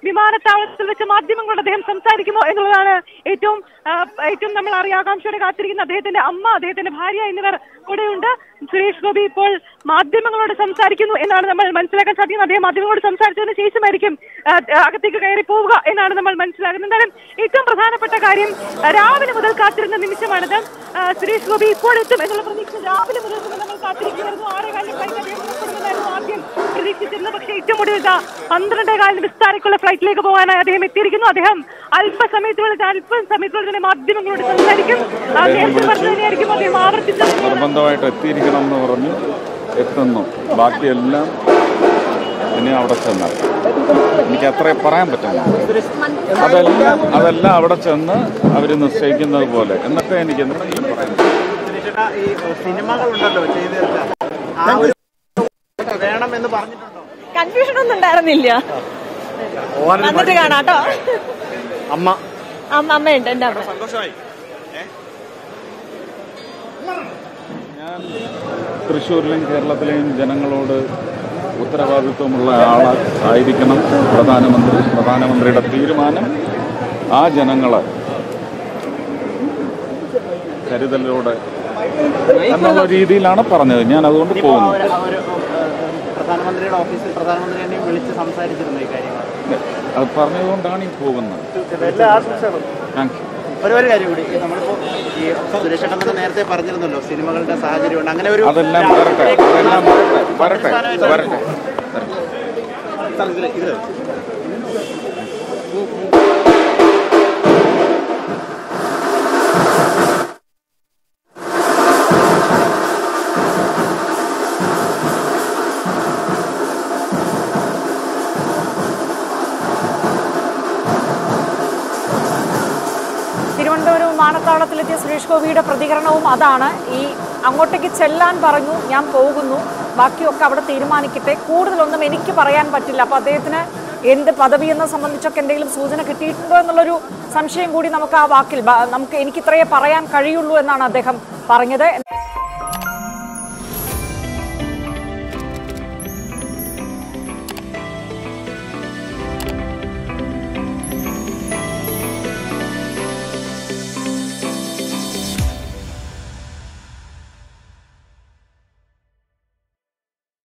വിമാനത്താവളത്തിൽ വെച്ച് മാധ്യമങ്ങളോട് അദ്ദേഹം സംസാരിക്കുമോ എന്നുള്ളതാണ് ഏറ്റവും ആ, ഏറ്റവും നമ്മൾ അറിയ ആകാംക്ഷയോടെ കാത്തിരിക്കുന്ന അദ്ദേഹത്തിന്റെ അമ്മ അദ്ദേഹത്തിന്റെ ഭാര്യ എന്നിവർ കൂടെയുണ്ട് സുരേഷ് ഗോപി ഇപ്പോൾ മാധ്യമങ്ങളോട് സംസാരിക്കുന്നു എന്നാണ് നമ്മൾ മനസ്സിലാക്കാൻ സാധിക്കുന്നത് അദ്ദേഹം മാധ്യമങ്ങളോട് സംസാരിച്ചതിന് ശേഷമായിരിക്കും ആ, അകത്തേക്ക് കയറി പോവുക എന്നാണ് നമ്മൾ മനസ്സിലാക്കുന്നത് എന്തായാലും ഏറ്റവും പ്രധാനപ്പെട്ട കാര്യം ആ, രാവിലെ മുതൽ കാത്തിരുന്ന നിമിഷമാണിത് ആ, സുരേഷ് ഗോപി ഇപ്പോൾ എത്തും എന്നുള്ള പ്രതീക്ഷ രാവിലെ മുതൽ തന്നെ നമ്മൾ കാത്തിരിക്കുമായിരുന്നു ആറേ കാലിന് ഫ്ലൈറ്റ് അദ്ദേഹം പുറപ്പെടുമെന്നായിരുന്നു ആദ്യം പ്രതീക്ഷിച്ചിരുന്നത് പക്ഷേ ഏറ്റവും ഒടുവിൽ ഇതാ പന്ത്രണ്ടേ കാലിന് വിസ്താരക്കുള്ള ഫ്ലൈറ്റിലേക്ക് പോകാനായി അദ്ദേഹം എത്തിയിരിക്കുന്നു അദ്ദേഹം അല്പസമയത്തിനുള്ളിൽ അല്പ സമയത്തിനുള്ളിൽ തന്നെ മാധ്യമങ്ങളോട് സംസാരിക്കും ആ, നേരത്തെ പറഞ്ഞു തന്നെയായിരിക്കും അദ്ദേഹം ആവർത്തിച്ചത് നിർബന്ധമായിട്ട് എത്തിയിരിക്കണം എന്ന് പറഞ്ഞു എത്തുന്നു ബാക്കിയെല്ലാം ഇനി അവിടെ ചെന്നാൽ എനിക്ക് അത്രേ പറയാൻ പറ്റുന്നു അതെല്ലാം അതെല്ലാം അവിടെ ചെന്ന് അവർ നിശ്ചയിക്കുന്നത് പോലെ എന്നൊക്കെ എനിക്ക് എന്തെങ്കിലും പറയാൻ പറ്റും. സുരേഷേട്ടാ, ഈ സിനിമകളുണ്ടല്ലോ ചെയ്തു തീർച്ച ആ ഒരു വേണം എന്ന് പറഞ്ഞിട്ടുണ്ടോ കൺഫ്യൂഷൻ ഒന്നും ഉണ്ടായിരുന്നില്ല വന്നിട്ട് കാണാട്ടോ അമ്മ അമ്മ അമ്മയുണ്ട് എന്റെ അമ്മ സന്തോഷമായി ഞാൻ തൃശ്ശൂരിലെയും കേരളത്തിലെയും ജനങ്ങളോട് ഉത്തരവാദിത്വമുള്ള ആള് ആയിരിക്കണം പ്രധാനമന്ത്രി പ്രധാനമന്ത്രിയുടെ തീരുമാനം ആ ജനങ്ങളെ കരുതലോടെ എന്നുള്ള രീതിയിലാണ് പറഞ്ഞത് ഞാൻ അതുകൊണ്ട് ഇപ്പോ പോകുന്നു അവര് അവര് പ്രധാനമന്ത്രിയുടെ ഓഫീസിൽ പ്രധാനമന്ത്രി തന്നെ വിളിച്ച് സംസാരിച്ചിരുന്നു ഈ കാര്യങ്ങൾ അത് പറഞ്ഞതുകൊണ്ടാണ് ഈ പോകുന്നത് താങ്ക് യു ഒരു ഒരു കാര്യം കൂടി ഈ നമ്മളിപ്പോ ഈ സുരേഷ് ഏട്ടൻ തന്നെ നേരത്തെ പറഞ്ഞിരുന്നല്ലോ സിനിമകളുടെ സാഹചര്യമുണ്ട് അങ്ങനെ ഒരു അതെല്ലാം വരട്ടെ അതെല്ലാം വരട്ടെ വരട്ടെ വരട്ടെ ഇതില് ഇതില് തിരുവനന്തപുരം വിമാനത്താവളത്തിലെത്തിയ സുരേഷ് ഗോപിയുടെ പ്രതികരണവും അതാണ് ഈ അങ്ങോട്ടേക്ക് ചെല്ലാൻ പറഞ്ഞു ഞാൻ പോകുന്നു ബാക്കിയൊക്കെ അവിടെ തീരുമാനിക്കട്ടെ കൂടുതലൊന്നും എനിക്ക് പറയാൻ പറ്റില്ല അപ്പൊ അദ്ദേഹത്തിന് എന്ത് പദവി എന്നെ സംബന്ധിച്ചൊക്കെ എന്തെങ്കിലും സൂചന കിട്ടിയിട്ടുണ്ടോ എന്നുള്ളൊരു സംശയം കൂടി നമുക്ക് ആ വാക്കിൽ ബ- നമുക്ക് എനിക്ക് ഇത്രയേ പറയാൻ കഴിയുള്ളൂ എന്നാണ് അദ്ദേഹം പറഞ്ഞത്